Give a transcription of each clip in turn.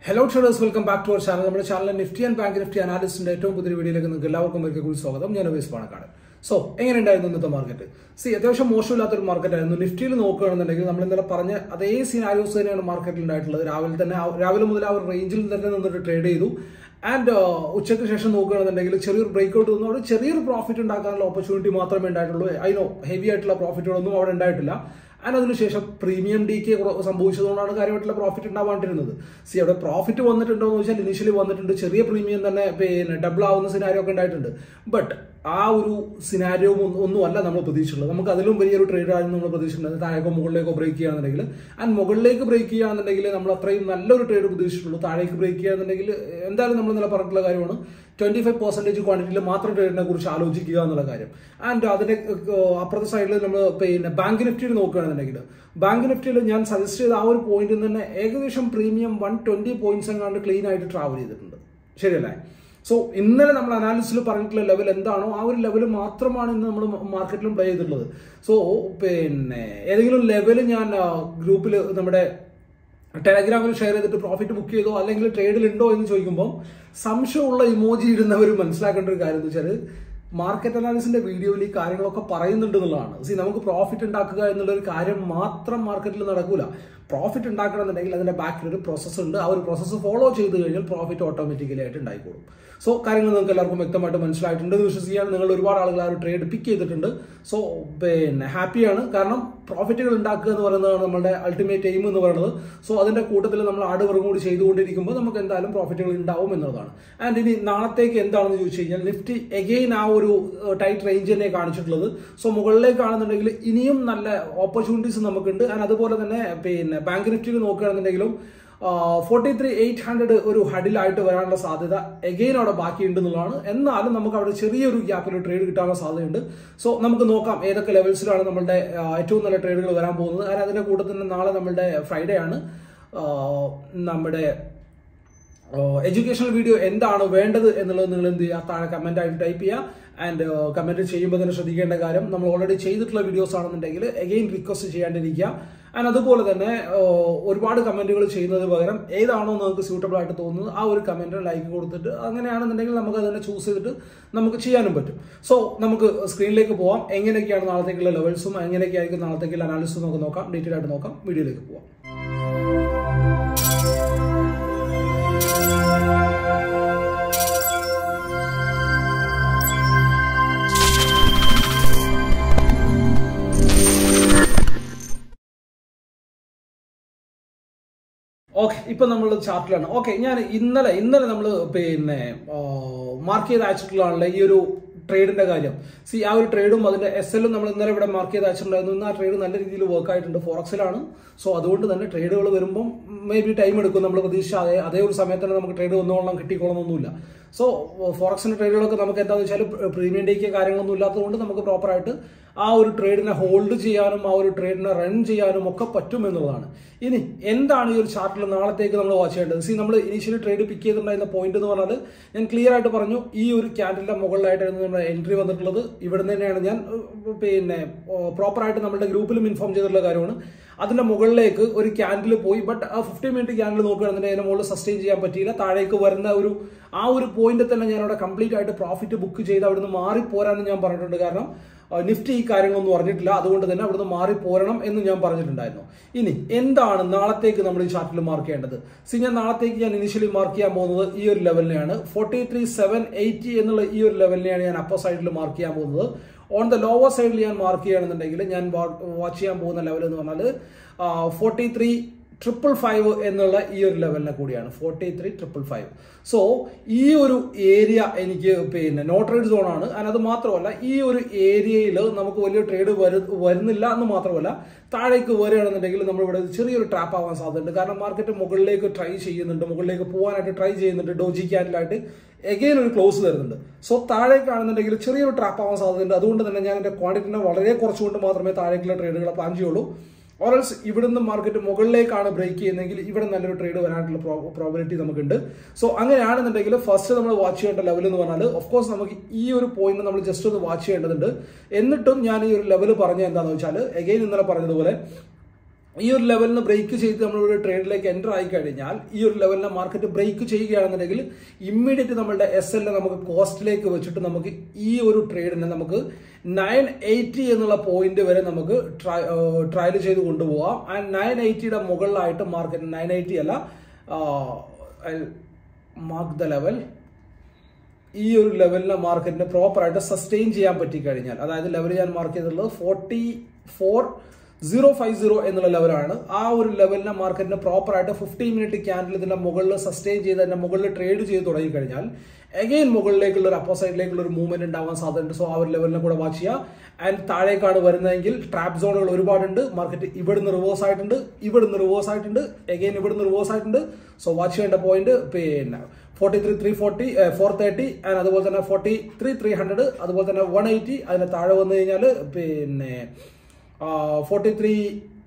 hello traders welcome back to our channel നമ്മുടെ ചാനലിൽ Nifty and bank Nifty അനാലിസ്റ്റിന്റെ ഏറ്റവും പുതിയ വീഡിയോയിലേക്ക് നിങ്ങൾക്ക് എല്ലാവർക്കും ഒരിക്കൽ കൂടി സ്വാഗതം ഞാൻ ഉപേസ് പാണക്കാട് സോ എങ്ങനെയുണ്ടായിരുന്നു ഇന്നത്തെ മാർക്കറ്റ് സി അത്യാവശ്യം മോശമില്ലാത്തൊരു മാർക്കറ്റ് ആയിരുന്നു നിഫ്റ്റിയിൽ നോക്കുകയാണെന്നുണ്ടെങ്കിൽ നമ്മൾ ഇന്നലെ പറഞ്ഞ അതേ സീനാരിയോസ് തന്നെയാണ് മാർക്കറ്റിൽ ഉണ്ടായിട്ടുള്ളത് രാവിലെ തന്നെ ആ- രാവിലെ മുതൽ ആ ഒരു റേഞ്ചിൽ തന്നെ നിന്നിട്ട് ട്രേഡ് ചെയ്തു ആൻഡ് ഉച്ചയ്ക്ക് ശേഷം നോക്കുകയാണെന്നുണ്ടെങ്കിൽ ചെറിയൊരു ബ്രേക്ക് ഔട്ട് വന്നു അവിടെ ചെറിയൊരു പ്രോഫിറ്റ് ഉണ്ടാക്കാനുള്ള ഓപ്പർച്യൂണിറ്റി മാത്രമേ ഉണ്ടായിട്ടുള്ളൂ അതിനോ ഹെവി ആയിട്ടുള്ള പ്രോഫിറ്റുകളൊന്നും അവിടെ ഉണ്ടായിട്ടില്ല ആൻഡ് അതിനുശേഷം പ്രീമിയം ഡി കെ സംഭവിച്ചതുകൊണ്ടാണ് കാര്യമായിട്ടുള്ള പ്രോഫിറ്റ് ഉണ്ടാവാണ്ടിരുന്നത് സി അവിടെ പ്രോഫിറ്റ് വന്നിട്ടുണ്ടോ എന്ന് വെച്ചാൽ ഇനിഷ്യലി വന്നിട്ടുണ്ട് ചെറിയ പ്രീമിയം തന്നെ പിന്നെ ഡബിൾ ആവുന്ന സിനാരിയോ ഒക്കെ ഉണ്ടായിട്ടുണ്ട് ബട്ട് ആ ഒരു സിനാരിയോ ഒന്നുമല്ല നമ്മൾ പ്രതീക്ഷിച്ചുള്ളത് നമുക്ക് അതിലും വലിയൊരു ട്രേഡ് ആയിരുന്നു നമ്മൾ പ്രതീക്ഷിച്ചിട്ടുണ്ട് താഴേക്കോ മുകളിലേക്കോ ബ്രേക്ക് ചെയ്യുകയാണെന്നുണ്ടെങ്കിൽ ആൻഡ് മുകളിലേക്ക് ബ്രേക്ക് ചെയ്യുകയാണെന്നുണ്ടെങ്കിൽ നമ്മൾ അത്രയും നല്ലൊരു ട്രേഡ് പ്രതീക്ഷിച്ചിട്ടുള്ളൂ താഴേക്ക് ബ്രേക്ക് ചെയ്യുകയാണെന്നുണ്ടെങ്കിൽ എന്തായാലും നമ്മൾ ഇന്നലെ പറഞ്ഞിട്ടുള്ള കാര്യമാണ് ട്വന്റി ഫൈവ് പെർസെന്റേജ് ക്വാണ്ടിറ്റിയിൽ മാത്രം ട്രേഡിനെ കുറിച്ച് ആലോചിക്കുക എന്നുള്ള കാര്യം ആൻഡ് അതിന്റെ ഏഹ്, അപ്പുറത്തെ സൈഡിൽ നമ്മൾ പിന്നെ ബാങ്ക് നിഫ്റ്റിയിൽ നോക്കുകയാണെന്നുണ്ടെങ്കിൽ ബാങ്ക് നിഫ്റ്റിയിൽ ഞാൻ സജസ്റ്റ് ചെയ്ത ആ ഒരു പോയിന്റിൽ തന്നെ ഏകദേശം പ്രീമിയം വൺ ട്വന്റി പോയിന്റ്സ് എങ്ങാണ്ട് ക്ലീൻ ആയിട്ട് ട്രാവൽ ചെയ്തിട്ടുണ്ട് ശരിയല്ലേ സോ ഇന്നലെ നമ്മൾ അനാലിസിൽ പറഞ്ഞിട്ടുള്ള ലെവൽ എന്താണോ ആ ഒരു ലെവൽ മാത്രമാണ് ഇന്ന് നമ്മൾ മാർക്കറ്റിലും പ്ലേ ചെയ്തിട്ടുള്ളത് സോ പിന്നെ ഏതെങ്കിലും ലെവൽ ഞാൻ ഗ്രൂപ്പിൽ നമ്മുടെ ടെലഗ്രാമിൽ ഷെയർ ചെയ്തിട്ട് പ്രോഫിറ്റ് ബുക്ക് ചെയ്തോ അല്ലെങ്കിൽ ട്രേഡിൽ ഉണ്ടോ എന്ന് ചോദിക്കുമ്പോൾ സംശയമുള്ള ഇമോജി ഇടുന്നവർ മനസ്സിലാക്കേണ്ട ഒരു കാര്യം എന്ന് വെച്ചാൽ മാർക്കറ്റ് അനാലിസിന്റെ വീഡിയോയിൽ ഈ കാര്യങ്ങളൊക്കെ പറയുന്നുണ്ട് എന്നുള്ളതാണ് സി നമുക്ക് പ്രോഫിറ്റ് ഉണ്ടാക്കുക എന്നുള്ള ഒരു കാര്യം മാത്രം മാർക്കറ്റിൽ നടക്കൂല പ്രോഫിറ്റ് ഉണ്ടാക്കണമെന്നുണ്ടെങ്കിൽ അതിന്റെ ബാക്കിൽ ഒരു പ്രോസസ്സ് ഉണ്ട് ആ ഒരു പ്രോസസ്സ് ഫോളോ ചെയ്ത് കഴിഞ്ഞാൽ പ്രോഫിറ്റ് ഓട്ടോമാറ്റിക്കലി ആയിട്ട് ഉണ്ടായിക്കോളും സോ കാര്യങ്ങൾ നിങ്ങൾക്ക് എല്ലാവർക്കും വ്യക്തമായിട്ട് മനസ്സിലായിട്ടുണ്ട് എന്ന് വിശ്വസിക്കുകയാണ് നിങ്ങൾ ഒരുപാട് ആളുകൾ ആ ഒരു ട്രേഡ് പിക്ക് ചെയ്തിട്ടുണ്ട് സോ പിന്നെ ഹാപ്പിയാണ് കാരണം പ്രോഫിറ്റുകൾ ഉണ്ടാക്കുക എന്ന് പറയുന്നതാണ് നമ്മുടെ അൾട്ടിമേറ്റ് എയിം എന്ന് പറയുന്നത് സോ അതിന്റെ കൂട്ടത്തിൽ നമ്മൾ ഹാർഡ് വർക്ക് കൂടി ചെയ്തുകൊണ്ടിരിക്കുമ്പോൾ നമുക്ക് എന്തായാലും പ്രോഫിറ്റുകൾ ഉണ്ടാവും എന്നുള്ളതാണ് ആൻഡ് ഇനി നാളത്തേക്ക് എന്താണെന്ന് ചോദിച്ചു കഴിഞ്ഞാൽ നിഫ്റ്റി എഗെയിൻ ആ ഒരു ടൈറ്റ് റേഞ്ച് തന്നെ കാണിച്ചിട്ടുള്ളത് സോ മുകളിലേക്കാണെന്നുണ്ടെങ്കിൽ ഇനിയും നല്ല ഓപ്പർച്യൂണിറ്റീസ് നമുക്കുണ്ട് ആൻഡ് അതുപോലെ തന്നെ പിന്നെ ബാങ്ക് നിഫ്റ്റിയിൽ നോക്കുകയാണെന്നുണ്ടെങ്കിലും ഫോർട്ടി ത്രീ എയ്റ്റ് ഹൺഡ്രഡ് ഒരു ഹഡിലായിട്ട് വരാനുള്ള സാധ്യത എഗെയിൻ അവിടെ ബാക്കിയുണ്ട് എന്നുള്ളതാണ് എന്നാലും നമുക്ക് അവിടെ ചെറിയൊരു ഗ്യാപ്പിൽ ട്രേഡ് കിട്ടാനുള്ള സാധ്യതയുണ്ട് സോ നമുക്ക് നോക്കാം ഏതൊക്കെ ലെവൽസിലാണ് നമ്മളുടെ ആ, ഏറ്റവും നല്ല ട്രേഡുകൾ വരാൻ പോകുന്നത് കാരണം അതിന്റെ കൂട്ടത്തിൽ തന്നെ നാളെ നമ്മളുടെ ഫ്രൈഡേ ആണ് ആ, നമ്മുടെ എഡ്യൂക്കേഷണൽ വീഡിയോ എന്താണ് വേണ്ടത് എന്നുള്ളത് നിങ്ങൾ എന്ത് ചെയ്യുക താഴെ കമന്റ് ആയിട്ട് ടൈപ്പ് ചെയ്യുക ആൻഡ് കമന്റ് ചെയ്യുമ്പോൾ തന്നെ ശ്രദ്ധിക്കേണ്ട കാര്യം നമ്മൾ ഓൾറെഡി ചെയ്തിട്ടുള്ള വീഡിയോസ് ആണെന്നുണ്ടെങ്കിൽ എഗെയിൻ റിക്വസ്റ്റ് ചെയ്യാണ്ടിരിക്കുക ആൻഡ് അതുപോലെ തന്നെ uh, ഒരുപാട് കമന്റുകൾ ചെയ്യുന്നതിന് പകരം ഏതാണോ നിങ്ങൾക്ക് സ്യൂട്ടബിൾ ആയിട്ട് തോന്നുന്നത് ആ ഒരു കമന്റ് ലൈക്ക് കൊടുത്തിട്ട് അങ്ങനെയാണെന്നുണ്ടെങ്കിൽ നമുക്ക് അതിനെ ചൂസ് ചെയ്തിട്ട് നമുക്ക് ചെയ്യാനും പറ്റും സോ നമുക്ക് സ്ക്രീനിലേക്ക് പോവാം എങ്ങനെയൊക്കെയാണ് നാളത്തേക്കുള്ള ലെവൽസും എങ്ങനെയൊക്കെയായിരിക്കും നാളത്തേക്കുള്ള അനാലിസിസും നമുക്ക് നോക്കാം ഡീറ്റെയിൽ ആയിട്ട് നോക്കാം വീഡിയോയിലേക്ക് പോവാം ഓക്കെ ഇപ്പൊ നമ്മൾ ചാർട്ടിലാണ് ഓക്കെ ഞാൻ ഇന്നലെ ഇന്നലെ നമ്മൾ പിന്നെ മാർക്ക് ചെയ്ത് അയച്ചിട്ടുള്ളതാണല്ലോ ഈ ഒരു ട്രേഡിന്റെ കാര്യം സി ആ ഒരു ട്രേഡും അതിന്റെ എസ് എല്ലും നമ്മൾ ഇന്നലെ ഇവിടെ മാർക്ക് ചെയ്ത് അയച്ചിട്ടുണ്ടായിരുന്നു ഇന്ന് ആ ട്രേഡ് നല്ല രീതിയിൽ വർക്ക് ആയിട്ടുണ്ട് ഫോറക്സിലാണ് സോ അതുകൊണ്ട് തന്നെ ട്രേഡുകൾ വരുമ്പോൾ മേ ബി ടൈം എടുക്കും നമ്മൾ പ്രതീക്ഷിച്ച അതേ അതേ ഒരു സമയത്ത് തന്നെ നമുക്ക് ട്രേഡ് വന്നോളാം കിട്ടിക്കോളണമെന്നൊന്നുമില്ല സോ ഫോറക്സിന്റെ ട്രേഡുകളൊക്കെ നമുക്ക് എന്താണെന്ന് വെച്ചാൽ പ്രീമിയം ഡേക്ക് കാര്യങ്ങളൊന്നും ഇല്ലാത്തതുകൊണ്ട് നമുക്ക് പ്രോപ്പറായിട്ട് ആ ഒരു ട്രേഡിനെ ഹോൾഡ് ചെയ്യാനും ആ ഒരു ട്രേഡിനെ റൺ ചെയ്യാനും ഒക്കെ പറ്റും എന്നുള്ളതാണ് ഇനി എന്താണ് ഈ ഒരു ചാർട്ടിൽ നാളത്തേക്ക് നമ്മൾ വാച്ച് ചെയ്യേണ്ടത് സി നമ്മൾ ഇനീഷ്യലി ട്രേഡ് പിക്ക് ചെയ്തിട്ടുണ്ടായിരുന്ന പോയിന്റ് എന്ന് പറഞ്ഞാൽ ഞാൻ ക്ലിയർ ആയിട്ട് പറഞ്ഞു ഈ ഒരു ക്യാൻഡലിന്റെ മുകളിലായിട്ടായിരുന്നു നമ്മുടെ എൻട്രി വന്നിട്ടുള്ളത് ഇവിടെ തന്നെയാണ് ഞാൻ ഏഹ്, പിന്നെ പ്രോപ്പറായിട്ട് നമ്മുടെ ഗ്രൂപ്പിലും ഇൻഫോം ചെയ്തിട്ടുള്ള കാര്യമാണ് അതിന്റെ മുകളിലേക്ക് ഒരു ക്യാൻഡിൽ പോയി ബട്ട് ആ ഫിഫ്റ്റി മിനിറ്റ് ക്യാൻഡിൽ നോക്കുകയാണെന്നുണ്ടെങ്കിൽ അതിന്റെ മുകളിൽ സസ്റ്റെയിൻ ചെയ്യാൻ പറ്റിയില്ല താഴേക്ക് വരുന്ന ഒരു ആ ഒരു പോയിന്റ് തന്നെ ഞാൻ അവിടെ കംപ്ലീറ്റ് ആയിട്ട് പ്രോഫിറ്റ് ബുക്ക് ചെയ്ത് അവിടുന്ന് മാറി പോരാന്ന് ഞാൻ പറഞ്ഞിട്ടുണ്ട് കാരണം ആ, നിഫ്റ്റി ഈ കാര്യങ്ങളൊന്നും അറിഞ്ഞിട്ടില്ല അതുകൊണ്ട് തന്നെ അവിടുന്ന് മാറി പോരണം എന്ന് ഞാൻ പറഞ്ഞിട്ടുണ്ടായിരുന്നു ഇനി എന്താണ് നാളത്തേക്ക് നമ്മൾ ഈ ചാർട്ടിൽ മാർക്ക് ചെയ്യേണ്ടത് സി ഞാൻ നാളത്തേക്ക് ഞാൻ ഇനിഷ്യലി മാർക്ക് ചെയ്യാൻ പോകുന്നത് ഈ ഒരു ലെവലിനെയാണ് ഫോർട്ടി ത്രീ സെവൻ എയ്റ്റി എന്നുള്ള ഈ ഒരു ലെവലിനെയാണ് ഞാൻ അപ്പർ സൈഡിൽ മാർക്ക് ചെയ്യാൻ പോകുന്നത് ഓൺ ദ ലോവർ സൈഡിൽ ഞാൻ മാർക്ക് ചെയ്യുകയാണെന്നുണ്ടെങ്കിൽ ഞാൻ വാച്ച് ചെയ്യാൻ പോകുന്ന ലെവൽ എന്ന് പറഞ്ഞാൽ ഫോർട്ടി ത്രീ ട്രിപ്പിൾ ഫൈവ് എന്നുള്ള ഈ ഒരു ലെവലിനെ കൂടിയാണ് forty three triple five so ഈ ഒരു ഏരിയ എനിക്ക് പിന്നെ നോ ട്രേഡ് സോൺ ആണ് and അത് മാത്രമല്ല ഈ ഒരു ഏരിയയിൽ നമുക്ക് വലിയ ട്രേഡ് വരുന്നില്ല എന്ന് മാത്രമല്ല താഴേക്ക് വരികയാണെന്നുണ്ടെങ്കിൽ നമ്മൾ ഇവിടെ ചെറിയൊരു ട്രാപ്പ് ആവാൻ സാധ്യതയുണ്ട് കാരണം മാർക്കറ്റ് മുകളിലേക്ക് ട്രൈ ചെയ്യുന്നുണ്ട് മുകളിലേക്ക് പോകാനായിട്ട് ട്രൈ ചെയ്യുന്നുണ്ട് ഡോജി ക്യാൻഡിലായിട്ട് എഗെയിൻ ഒരു ക്ലോസ് തരുന്നുണ്ട് സോ താഴേക്കാണെന്നുണ്ടെങ്കിൽ ചെറിയൊരു ട്രാപ്പ് ആവാൻ സാധ്യതയുണ്ട് അതുകൊണ്ട് തന്നെ ഞാൻ എൻ്റെ ക്വാണ്ടിറ്റിനെ വളരെ കുറച്ചുകൊണ്ട് മാത്രമേ താഴേക്കുള്ള ട്രേഡുകൾ പ്ലാൻ ചെയ്യുള്ളൂ ഓറൽസ് ഇവിടുന്ന് മാർക്കറ്റ് മുകളിലേക്കാണ് ബ്രേക്ക് ചെയ്യുന്നതെങ്കിൽ ഇവിടെ നല്ലൊരു ട്രേഡ് വരാനുള്ള പ്രോബിലിറ്റി നമുക്കുണ്ട് സോ അങ്ങനെയാണെന്നുണ്ടെങ്കിൽ ഫസ്റ്റ് നമ്മൾ വാച്ച് ചെയ്യേണ്ട ലെവൽ എന്ന് പറഞ്ഞാൽ ഓഫ് കോഴ്സ് നമുക്ക് ഈ ഒരു പോയിന്റ് നമ്മൾ ജസ്റ്റ് ഒന്ന് വാച്ച് ചെയ്യേണ്ടതുണ്ട് എന്നിട്ടും ഞാൻ ഈ ഒരു ലെവൽ പറഞ്ഞ എന്താണെന്ന് വെച്ചാൽ എഗെയിൻ ഇന്നലെ പറഞ്ഞതുപോലെ ഈ ഒരു ലെവലിന് ബ്രേക്ക് ചെയ്ത് നമ്മൾ ഒരു ട്രേഡിലേക്ക് എൻ്റർ ആയി കഴിഞ്ഞാൽ ഈ ഒരു ലെവലിനെ മാർക്കറ്റ് ബ്രേക്ക് ചെയ്യുകയാണെന്നുണ്ടെങ്കിൽ ഇമ്മീഡിയറ്റ് നമ്മളുടെ എസ് എല്ലിനെ നമുക്ക് കോസ്റ്റിലേക്ക് വെച്ചിട്ട് നമുക്ക് ഈ ഒരു ട്രേഡിനെ നമുക്ക് നയൻ എയ്റ്റി എന്നുള്ള പോയിന്റ് വരെ നമുക്ക് ട്രയൽ ചെയ്ത് കൊണ്ടുപോകാം ആൻഡ് നയൻ എയ്റ്റിയുടെ മുകളിലായിട്ട് മാർക്കറ്റ് നയൻ എയ്റ്റി അല്ല മാർക്ക് ദ ലെവൽ ഈ ഒരു ലെവലിനെ മാർക്കറ്റിനെ പ്രോപ്പറായിട്ട് സസ്റ്റെയിൻ ചെയ്യാൻ പറ്റിക്കഴിഞ്ഞാൽ അതായത് ലെവൽ ഞാൻ മാർക്ക് ചെയ്തിട്ടുള്ളത് forty four zero five zero എന്നുള്ള ലെവലാണ് ആ ഒരു ലെവലിനെ മാർക്കറ്റിന് പ്രോപ്പറായിട്ട് ഫിഫ്റ്റീൻ മിനിറ്റ് ക്യാൻഡിൽ ഇതിന്റെ മുകളിൽ സസ്റ്റെയിൻ ചെയ്ത് അതിന്റെ മുകളിൽ ട്രേഡ് ചെയ്ത് തുടങ്ങി കഴിഞ്ഞാൽ അഗെയിൻ മുകളിലേക്കുള്ള ഒരു അപ്പോ സൈഡിലേക്കുള്ള ഒരു മൂവ്മെന്റ് ഉണ്ടാവാൻ സാധ്യതയുണ്ട് സോ ആ ഒരു ലെവലിനെ കൂടെ വാച്ച് ചെയ്യുക ആൻഡ് താഴേക്കാണ് വരുന്നതെങ്കിൽ ട്രാപ്പ് സോണുകൾ ഒരുപാടുണ്ട് മാർക്കറ്റ് ഇവിടുന്ന് റിവേഴ്സ് ആയിട്ടുണ്ട് ഇവിടുന്ന് റിവേഴ്സ് ആയിട്ടുണ്ട് അഗെയിൻ ഇവിടുന്ന് റിവേഴ്സ് ആയിട്ടുണ്ട് സോ വാച്ച് ചെയ്യേണ്ട പോയിന്റ് പിന്നെ forty three three forty four thirty and അതുപോലെ തന്നെ ഫോർട്ടി ത്രീ ത്രീ ഹൺഡ്രഡ് അതുപോലെ തന്നെ വൺ എയ്റ്റി അതിന് താഴെ വന്നു കഴിഞ്ഞാൽ പിന്നെ forty three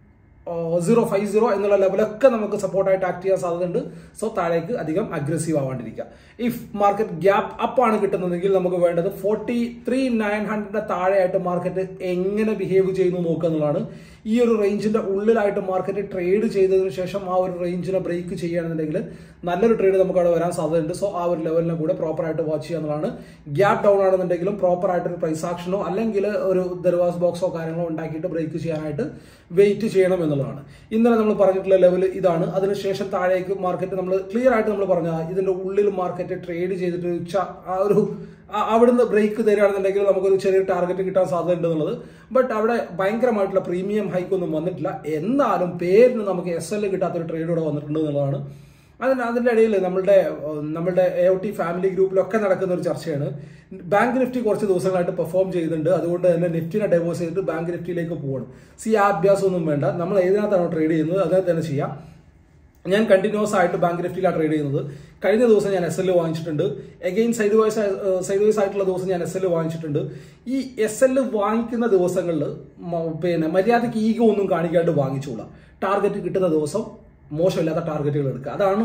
zero five zero എന്നുള്ള ലെവലൊക്കെ നമുക്ക് സപ്പോർട്ടായിട്ട് ആക്ട് ചെയ്യാൻ സാധ്യതയുണ്ട് സോ താഴേക്ക് അധികം അഗ്രസീവ് ആവാണ്ടിരിക്കുക ഇഫ് മാർക്കറ്റ് ഗ്യാപ്പ് അപ്പ് ആണ് കിട്ടുന്നതെങ്കിൽ നമുക്ക് വേണ്ടത് ഫോർട്ടി ത്രീ നയൻ ഹൺഡ്രഡിന്റെ താഴെയായിട്ട് മാർക്കറ്റ് എങ്ങനെ ബിഹേവ് ചെയ്യുന്നു നോക്കുക എന്നുള്ളതാണ് ഈ ഒരു റേഞ്ചിന്റെ ഉള്ളിലായിട്ട് മാർക്കറ്റ് ട്രേഡ് ചെയ്തതിനു ശേഷം ആ ഒരു റേഞ്ചിനെ ബ്രേക്ക് ചെയ്യുകയാണെന്നുണ്ടെങ്കിൽ നല്ലൊരു ട്രേഡ് നമുക്ക് അവിടെ വരാൻ സാധ്യതയുണ്ട് സോ ആ ഒരു ലെവലിനെ കൂടെ പ്രോപ്പറായിട്ട് വാച്ച് ചെയ്യുക എന്നുള്ളതാണ് ഗ്യാപ്പ് ഡൗൺ ആണെന്നുണ്ടെങ്കിലും പ്രോപ്പറായിട്ട് ഒരു പ്രൈസ് ആക്ഷനോ അല്ലെങ്കിൽ ഒരു ദർവാസ് ബോക്സോ കാര്യങ്ങളോ ഉണ്ടാക്കിയിട്ട് ബ്രേക്ക് ചെയ്യാനായിട്ട് വെയിറ്റ് ചെയ്യണം എന്നുള്ളതാണ് ഇന്നലെ നമ്മൾ പറഞ്ഞിട്ടുള്ള ലെവൽ ഇതാണ് അതിനുശേഷം താഴേക്ക് മാർക്കറ്റ് നമ്മൾ ക്ലിയർ ആയിട്ട് നമ്മൾ പറഞ്ഞ ഇതിന്റെ ഉള്ളിൽ മാർക്കറ്റ് ട്രേഡ് ചെയ്തിട്ട് ഉച്ച ആ ഒരു അവിടുന്ന് ബ്രേക്ക് തരികയാണെന്നുണ്ടെങ്കിൽ നമുക്കൊരു ചെറിയ ടാർഗറ്റ് കിട്ടാൻ സാധ്യതയുണ്ട് എന്നുള്ളത് ബട്ട് അവിടെ ഭയങ്കരമായിട്ടുള്ള പ്രീമിയം ഹൈക്ക് ഒന്നും വന്നിട്ടില്ല എന്നാലും പേരിന് നമുക്ക് എസ് എൽ കിട്ടാത്തൊരു ട്രേഡ് ഇവിടെ വന്നിട്ടുണ്ട് എന്നുള്ളതാണ് അതിന് അതിൻ്റെ ഇടയിൽ നമ്മളുടെ നമ്മളുടെ എ ഒ ടി ഫാമിലി ഗ്രൂപ്പിലൊക്കെ നടക്കുന്ന ഒരു ചർച്ചയാണ് ബാങ്ക് നിഫ്റ്റി കുറച്ച് ദിവസങ്ങളായിട്ട് പെർഫോം ചെയ്തിട്ടുണ്ട് അതുകൊണ്ട് തന്നെ നിഫ്റ്റിനെ ഡൈവേഴ്സ് ചെയ്തിട്ട് ബാങ്ക് നിഫ്റ്റിയിലേക്ക് പോകണം സി ആ അഭ്യാസമൊന്നും വേണ്ട നമ്മൾ ഏതിനകത്താണോ ട്രേഡ് ചെയ്യുന്നത് അതിനകത്ത് തന്നെ ചെയ്യാം ഞാൻ കണ്ടിന്യൂസ് ആയിട്ട് ബാങ്ക് നിഫ്റ്റിയിലാണ് ട്രേഡ് ചെയ്യുന്നത് കഴിഞ്ഞ ദിവസം ഞാൻ എസ് എൽ വാങ്ങിച്ചിട്ടുണ്ട് again side wise side wise ആയിട്ടുള്ള ദിവസം ഞാൻ എസ് എൽ വാങ്ങിച്ചിട്ടുണ്ട് ഈ എസ് എൽ വാങ്ങിക്കുന്ന ദിവസങ്ങളിൽ പിന്നെ മര്യാദയ്ക്ക് ഈഗോ ഒന്നും കാണിക്കാണ്ട് വാങ്ങിച്ചോളാം ടാർഗറ്റ് കിട്ടുന്ന ദിവസം മോശമില്ലാത്ത ടാർഗറ്റുകൾ എടുക്കുക അതാണ്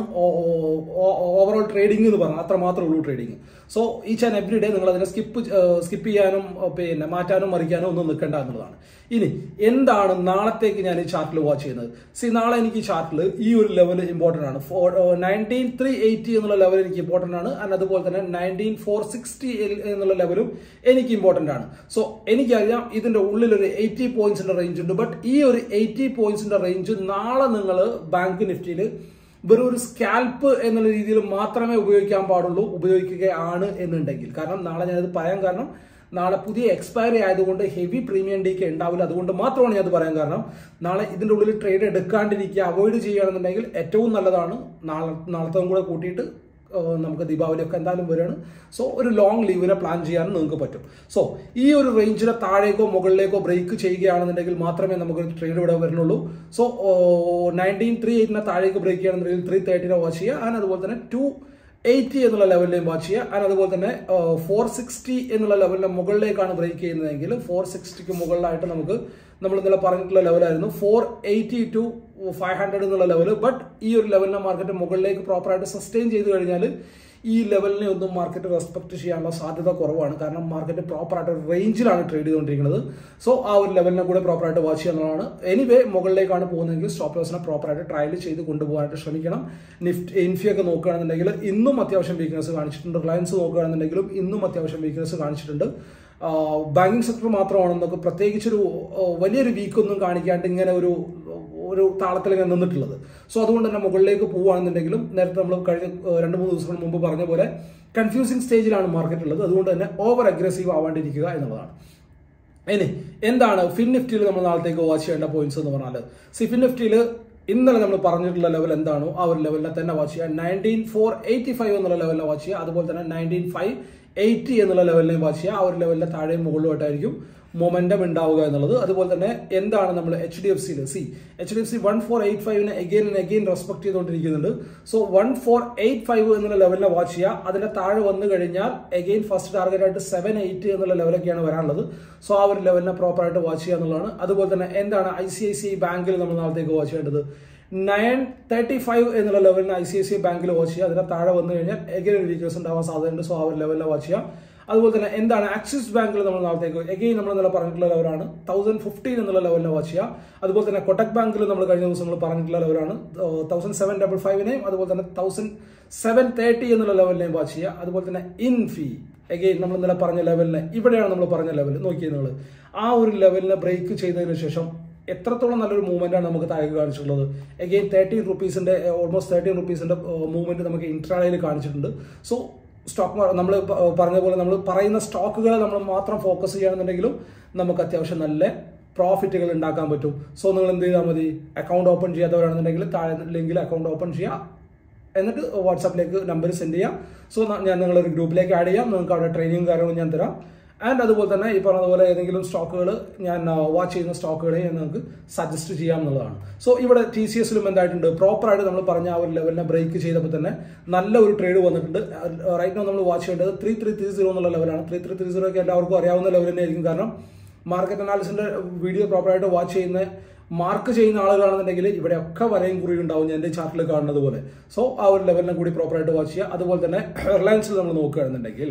ഓവറോൾ ട്രേഡിംഗ് എന്ന് പറഞ്ഞാൽ അത്ര മാത്രമേ ഉള്ളൂ trading so each and every day നിങ്ങൾ അതിനെ സ്കിപ്പ് സ്കിപ്പ് ചെയ്യാനും പിന്നെ മാറ്റാനും മറിക്കാനും ഒന്നും നിൽക്കേണ്ട എന്നുള്ളതാണ് ഇനി എന്താണ് നാളത്തേക്ക് ഞാൻ ഈ ചാർട്ടിൽ വാച്ച് ചെയ്യുന്നത് സി നാളെ എനിക്ക് ഈ ചാർട്ടിൽ ഈ ഒരു ലെവൽ ഇമ്പോർട്ടൻ്റ് ആണ് ഫോർ നയൻറ്റീൻ ത്രീ എയ്റ്റി എന്നുള്ള ലെവൽ എനിക്ക് ഇമ്പോർട്ടൻ്റ് ആണ് ആൻഡ് അതുപോലെ തന്നെ നയൻറ്റീൻ ഫോർ സിക്സ്റ്റി എന്നുള്ള ലെവലും എനിക്ക് ഇമ്പോർട്ടൻ്റ് ആണ് സോ എനിക്കറിയാം ഇതിന്റെ ഉള്ളിൽ ഒരു എയ്റ്റി പോയിന്റ്സിന്റെ റേഞ്ച് ഉണ്ട് ബട്ട് ഈ ഒരു എയ്റ്റി പോയിന്റ്സിന്റെ റേഞ്ച് നാളെ നിങ്ങൾ ബാങ്ക് നിഫ്റ്റിയിൽ വെറും ഒരു സ്കാൽപ്പ് എന്നുള്ള രീതിയിൽ മാത്രമേ ഉപയോഗിക്കാൻ പാടുള്ളൂ ഉപയോഗിക്കുകയാണ് എന്നുണ്ടെങ്കിൽ കാരണം നാളെ ഞാനത് പറയാൻ കാരണം നാളെ പുതിയ എക്സ്പയറി ആയതുകൊണ്ട് ഹെവി പ്രീമിയം ഡേക്ക് ഉണ്ടാവില്ല അതുകൊണ്ട് മാത്രമാണ് ഞാൻ അത് പറയാൻ കാരണം നാളെ ഇതിൻ്റെ ഉള്ളിൽ ട്രേഡ് എടുക്കാണ്ടിരിക്കുക അവോയ്ഡ് ചെയ്യുകയാണെന്നുണ്ടെങ്കിൽ ഏറ്റവും നല്ലതാണ് നാളെ നാളത്തെ കൂടെ കൂട്ടിയിട്ട് നമുക്ക് ദീപാവലിയൊക്കെ എന്തായാലും വരികയാണ് സോ ഒരു ലോങ് ലീവിനെ പ്ലാൻ ചെയ്യാനും നിങ്ങൾക്ക് പറ്റും സോ ഈ ഒരു റേഞ്ചിനെ താഴേക്കോ മുകളിലേക്കോ ബ്രേക്ക് ചെയ്യുകയാണെന്നുണ്ടെങ്കിൽ മാത്രമേ നമുക്ക് ട്രേഡ് ഇവിടെ വരുന്നുള്ളൂ സോ നയൻറ്റീൻ ത്രീ എയ്റ്റിനെ താഴേക്ക് ബ്രേക്ക് ചെയ്യുകയാണെന്നുണ്ടെങ്കിൽ ത്രീ തേർട്ടിനെ വാച്ച് ചെയ്യുക ആൻഡ് അതുപോലെ തന്നെ ടു എയ്റ്റി എന്നുള്ള ലെവലിലേയും വാച്ച് ചെയ്യുക ആൻഡ് അതുപോലെ തന്നെ ഫോർ സിക്സ്റ്റി എന്നുള്ള ലെവലിന്റെ മുകളിലേക്കാണ് ബ്രേക്ക് ചെയ്യുന്നതെങ്കിൽ ഫോർ സിക്സ്റ്റിക്ക് മുകളിലായിട്ട് നമുക്ക് നമ്മൾ ഇന്നലെ പറഞ്ഞിട്ടുള്ള ലെവലായിരുന്നു four eighty two five hundred എന്നുള്ള ലെവൽ ബട്ട് ഈ ഒരു ലെവലിനെ മാർക്കറ്റ് മുകളിലേക്ക് പ്രോപ്പറായിട്ട് സസ്റ്റെയിൻ ചെയ്ത് കഴിഞ്ഞാൽ ഈ ലെവലിനെ ഒന്നും മാർക്കറ്റ് റെസ്പെക്ട് ചെയ്യാനുള്ള സാധ്യത കുറവാണ് കാരണം മാർക്കറ്റ് പ്രോപ്പറായിട്ട് റേഞ്ചിലാണ് ട്രേഡ് ചെയ്തുകൊണ്ടിരിക്കുന്നത് സോ ആ ഒരു ലെവലിനെ കൂടെ പ്രോപ്പറായിട്ട് വാച്ച് ചെയ്യുന്നതാണ് എനിവേ മുകളിലേക്കാണ് പോകുന്നതെങ്കിൽ സ്റ്റോപ്പ് ലോസിനെ പ്രോപ്പറായിട്ട് ട്രയൽ ചെയ്ത് കൊണ്ടുപോകാനായിട്ട് ശ്രമിക്കണം നിഫ്റ്റ് ഇൻഫിയൊക്കെ നോക്കുകയാണെന്നുണ്ടെങ്കിൽ ഇന്നും അത്യാവശ്യം വീക്ക്നെസ് കാണിച്ചിട്ടുണ്ട് റിലയൻസ് നോക്കുകയാണെന്നുണ്ടെങ്കിലും ഇന്നും അത്യാവശ്യം വീക്ക്നെസ് കാണിച്ചിട്ടുണ്ട് ബാങ്കിങ് സെക്ടർ മാത്രമാണ് നമുക്ക് പ്രത്യേകിച്ചൊരു വലിയൊരു വീക്കൊന്നും കാണിക്കാണ്ട് ഇങ്ങനെ ഒരു ഒരു താളത്തിൽ ഇങ്ങനെ നിന്നിട്ടുള്ളത് സോ അതുകൊണ്ട് തന്നെ മുകളിലേക്ക് പോവുകയാണെന്നുണ്ടെങ്കിലും നേരത്തെ നമ്മൾ കഴിഞ്ഞ രണ്ട് മൂന്ന് ദിവസങ്ങൾ മുമ്പ് പറഞ്ഞ പോലെ കൺഫ്യൂസിങ് സ്റ്റേജിലാണ് മാർക്കറ്റ് ഉള്ളത് അതുകൊണ്ട് തന്നെ ഓവർ അഗ്രസീവ് ആവാണ്ടിരിക്കുക എന്നുള്ളതാണ് ഇനി എന്താണ് ഫിൻ നിഫ്റ്റിയിൽ നമ്മൾ നാളത്തേക്ക് വാച്ച് ചെയ്യേണ്ട പോയിന്റ്സ് എന്ന് പറഞ്ഞാൽ സി ഫിൻ നിഫ്റ്റിയിൽ ഇന്നലെ നമ്മൾ പറഞ്ഞിട്ടുള്ള ലെവൽ എന്താണോ ആ ഒരു ലെവലിനെ തന്നെ വാച്ച് ചെയ്യുക നയൻറ്റീൻ ഫോർ എയ്റ്റി ഫൈവ് എന്നുള്ള ലെവലിനെ വാച്ച് ചെയ്യുക അതുപോലെ തന്നെ നയൻറ്റീൻ ഫൈവ് എയ്റ്റി എന്നുള്ള ലെവലിനെയും വാച്ച് ചെയ്യുക ആ ഒരു ലെവലിന്റെ താഴെയും മുകളിലോട്ടായിരിക്കും മൊമെന്റം ഉണ്ടാവുക എന്നുള്ളത് അതുപോലെ തന്നെ എന്താണ് നമ്മൾ എച്ച് ഡി എഫ് സിയിൽ C H D F C one four eight ഫൈവിനെ അഗെയിൻ ആൻഡ് അഗെയിൻ റെസ്പെക്ട് ചെയ്തുകൊണ്ടിരിക്കുന്നുണ്ട് so one four eight five എന്നുള്ള ലെവലിനെ വാച്ച് ചെയ്യുക അതിന്റെ താഴെ വന്നു കഴിഞ്ഞാൽ അഗെയിൻ ഫസ്റ്റ് ടാർഗറ്റ് ആയിട്ട് സെവൻ എയ്റ്റ് എന്നുള്ള ലെവലൊക്കെയാണ് വരാനുള്ളത് സോ ആ ഒരു ലെവലിനെ പ്രോപ്പറായിട്ട് വാച്ച് ചെയ്യുക എന്നുള്ളതാണ് അതുപോലെ തന്നെ എന്താണ് I C I C I ബാങ്കിൽ നമ്മൾ നാളത്തേക്ക് വാച്ച് ചെയ്യേണ്ടത് നയൻ തേർട്ടി ഫൈവ് എന്നുള്ള ലെവലിന് I C I C I ബാങ്കിൽ വാച്ച് ചെയ്യുക അതിന്റെ താഴെ വന്നു കഴിഞ്ഞാൽ എഗെയിൻ ഒരു വീക്ക്നസ് ഉണ്ടാവാൻ സാധ്യതയുണ്ട് സോ ആ ഒരു ലെവലിനെ വാച്ച് ചെയ്യാം അതുപോലെ തന്നെ എന്താണ് ആക്സിസ് ബാങ്കിൽ നമ്മൾ നാളത്തേക്ക് എഗെയിൻ നമ്മൾ ഇന്നലെ പറഞ്ഞിട്ടുള്ള ലെവലാണ് തൗസൻഡ് ഫിഫ്റ്റീൻ എന്നുള്ള ലെവലിനെ വാച്ച് ചെയ്യുക അതുപോലെ തന്നെ കൊട്ടക് ബാങ്കിൽ നമ്മൾ കഴിഞ്ഞ ദിവസം നമ്മൾ പറഞ്ഞിട്ടുള്ള ലെവലാണ് തൗസൻഡ് സെവൻ ഡബിൾ ഫൈവിനെയും അതുപോലെ തന്നെ തൗസൻഡ് സെവൻ തേർട്ടി എന്നുള്ള ലെവലിനെയും വാച്ച് ചെയ്യുക അതുപോലെ തന്നെ ഇൻ ഫീ എഗെയിൻ നമ്മൾ ഇന്നലെ പറഞ്ഞ ലെവലിനെ ഇവിടെയാണ് നമ്മൾ പറഞ്ഞ ലെവൽ നോക്കിയത് നിങ്ങൾ ആ ഒരു ലെവലിനെ ബ്രേക്ക് ചെയ്തതിന് ശേഷം എത്രത്തോളം നല്ലൊരു മൂവ്മെന്റ് ആണ് നമുക്ക് താഴേക്ക് കാണിച്ചിട്ടുള്ളത് എഗെയിൻ തേർട്ടീൻ റുപ്പീസിന്റെ ഓൾമോസ്റ്റ് തേർട്ടീൻ റുപ്പീസിന്റെ മൂവ്മെന്റ് നമുക്ക് ഇൻട്രാഡയിൽ കാണിച്ചിട്ടുണ്ട് സോ സ്റ്റോക്ക് നമ്മൾ പറഞ്ഞ പോലെ നമ്മൾ പറയുന്ന സ്റ്റോക്കുകളെ നമ്മൾ മാത്രം ഫോക്കസ് ചെയ്യുകയാണെന്നുണ്ടെങ്കിലും നമുക്ക് അത്യാവശ്യം നല്ല പ്രോഫിറ്റുകൾ ഉണ്ടാക്കാൻ പറ്റും സോ നിങ്ങൾ എന്ത് ചെയ്താൽ മതി അക്കൗണ്ട് ഓപ്പൺ ചെയ്യാത്തവരാണെന്നുണ്ടെങ്കിൽ താഴെ ലിങ്കിൽ അക്കൗണ്ട് ഓപ്പൺ ചെയ്യുക എന്നിട്ട് വാട്സാപ്പിലേക്ക് നമ്പർ സെൻഡ് ചെയ്യാം സോ ഞാൻ നിങ്ങളൊരു ഗ്രൂപ്പിലേക്ക് ആഡ് ചെയ്യാം നിങ്ങൾക്ക് അവിടെ ട്രെയിനിങ് കാര്യങ്ങളും ഞാൻ തരാം ആൻഡ് അതുപോലെ തന്നെ ഈ പറഞ്ഞതുപോലെ ഏതെങ്കിലും സ്റ്റോക്കുകൾ ഞാൻ വാച്ച് ചെയ്യുന്ന സ്റ്റോക്കുകളെ ഞാൻ നിങ്ങൾക്ക് സജസ്റ്റ് ചെയ്യാം എന്നുള്ളതാണ് സോ ഇവിടെ ടി സി എസിലും എന്തായിട്ടുണ്ട് പ്രോപ്പറായിട്ട് നമ്മൾ പറഞ്ഞ ആ ഒരു ലെവലിനെ ബ്രേക്ക് ചെയ്തപ്പോൾ തന്നെ നല്ല ഒരു ട്രേഡ് വന്നിട്ടുണ്ട് റൈറ്റ് നോ നമ്മൾ വാച്ച് ചെയ്യേണ്ടത് ത്രീ ത്രീ ത്രീ സീറോ എന്നുള്ള ലെവലാണ് ത്രീ ത്രീ ത്രീ സീറോ ഒക്കെ എല്ലാവർക്കും അറിയാവുന്ന ലെവൽ തന്നെയായിരിക്കും കാരണം മാർക്കറ്റ് അനാലിസിന്റെ വീഡിയോ പ്രോപ്പറായിട്ട് വാച്ച് ചെയ്യുന്ന മാർക്ക് ചെയ്യുന്ന ആളുകളാണെന്നുണ്ടെങ്കിൽ ഇവിടെയൊക്കെ വരയും കുറി ഉണ്ടാവും ഞാൻ എൻ്റെ ചാർട്ടിൽ കാണുന്നത് പോലെ സോ ആ ഒരു ലെവലിനെ കൂടി പ്രോപ്പറായിട്ട് വാച്ച് ചെയ്യുക അതുപോലെ തന്നെ റിലയൻസിൽ നമ്മൾ നോക്കുകയാണെന്നുണ്ടെങ്കിൽ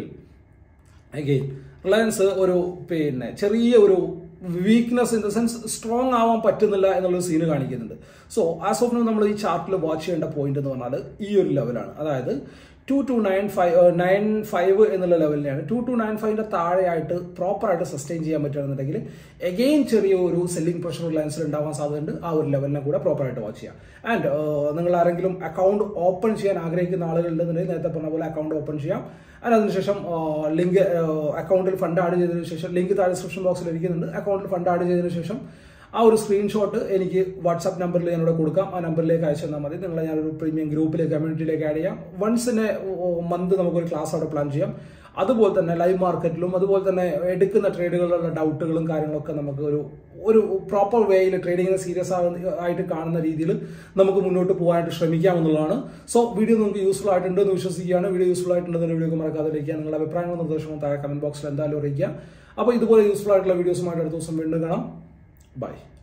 അഗെയിൻ റിലയൻസ് ഒരു പിന്നെ ചെറിയ ഒരു weakness in the sense strong ആവാൻ പറ്റുന്നില്ല എന്നുള്ളൊരു സീന് കാണിക്കുന്നുണ്ട് സോ ആസ് ഓഫ് നോ നമ്മൾ ഈ ചാർട്ടിൽ വാച്ച് ചെയ്യേണ്ട പോയിന്റ് എന്ന് പറഞ്ഞാൽ ഈ ഒരു ലെവലാണ് അതായത് two two nine five nine five എന്നുള്ള ലെവലിനെയാണ് ടു ടു നയൻ ഫൈവിന്റെ താഴെയായിട്ട് പ്രോപ്പറായിട്ട് സസ്റ്റെയിൻ ചെയ്യാൻ പറ്റുകയാണെന്നുണ്ടെങ്കിൽ എഗെയിൻ ചെറിയ ഒരു സെല്ലിംഗ് പ്രഷർ റിലയൻസിൽ ഉണ്ടാവാൻ സാധ്യതയുണ്ട് ആ ഒരു ലെവലിനെ കൂടെ പ്രോപ്പറായിട്ട് വാച്ച് ചെയ്യാം ആൻഡ് നിങ്ങൾ ആരെങ്കിലും അക്കൗണ്ട് ഓപ്പൺ ചെയ്യാൻ ആഗ്രഹിക്കുന്ന ആളുകളുണ്ടെന്നുണ്ടെങ്കിൽ നേരത്തെ പറഞ്ഞ പോലെ അക്കൗണ്ട് ഓപ്പൺ ചെയ്യാം ആൻഡ് അതിനുശേഷം ലിങ്ക് അക്കൗണ്ടിൽ ഫണ്ട് ആഡ് ചെയ്തതിനു ശേഷം ലിങ്ക് താഴെ ഡിസ്ക്രിപ്ഷൻ ബോക്സിൽ ഇരിക്കുന്നുണ്ട് അക്കൗണ്ടിൽ ഫണ്ട് ആഡ് ചെയ്തതിനു ശേഷം ആ ഒരു സ്ക്രീൻഷോട്ട് എനിക്ക് വാട്സാപ്പ് നമ്പറിൽ ഞാനിവിടെ കൊടുക്കാം ആ നമ്പറിലേക്ക് അയച്ചു തന്നാൽ മതി നിങ്ങളെ ഞാനൊരു പ്രീമിയം ഗ്രൂപ്പിലേക്ക് കമ്മ്യൂണിറ്റിയിലേക്ക് ആഡ് ചെയ്യാം വൺസിന് മന്ത് നമുക്കൊരു ക്ലാസ് അവിടെ പ്ലാൻ ചെയ്യാം അതുപോലെ തന്നെ ലൈവ് മാർക്കറ്റിലും അതുപോലെ തന്നെ എടുക്കുന്ന ട്രേഡുകളിലുള്ള ഡൗട്ടുകളും കാര്യങ്ങളൊക്കെ നമുക്ക് ഒരു ഒരു പ്രോപ്പർ വേയിൽ ട്രേഡിങ്ങിനെ സീരിയസ് ആയിട്ട് കാണുന്ന രീതിയിൽ നമുക്ക് മുന്നോട്ട് പോകാനായിട്ട് ശ്രമിക്കാം എന്നുള്ളതാണ് സോ വീഡിയോ നിങ്ങൾക്ക് യൂസ്ഫുൾ ആയിട്ടുണ്ട് എന്ന് വിശ്വസിക്കുകയാണ് വീഡിയോ യൂസ്ഫുൾ ആയിട്ടുണ്ടെന്ന് വീഡിയോ മറക്കാതെ ഇരിക്കുക നിങ്ങളുടെ അഭിപ്രായങ്ങളും നിർദ്ദേശങ്ങളും താഴെ കമന്റ് ബോക്സിൽ എന്തായാലും അറിയിക്കുക അപ്പോൾ ഇതുപോലെ യൂസ്ഫുൾ ആയിട്ടുള്ള വീഡിയോസുമായിട്ട് അടുത്ത ദിവസം വീണ്ടും കാണാം ബൈ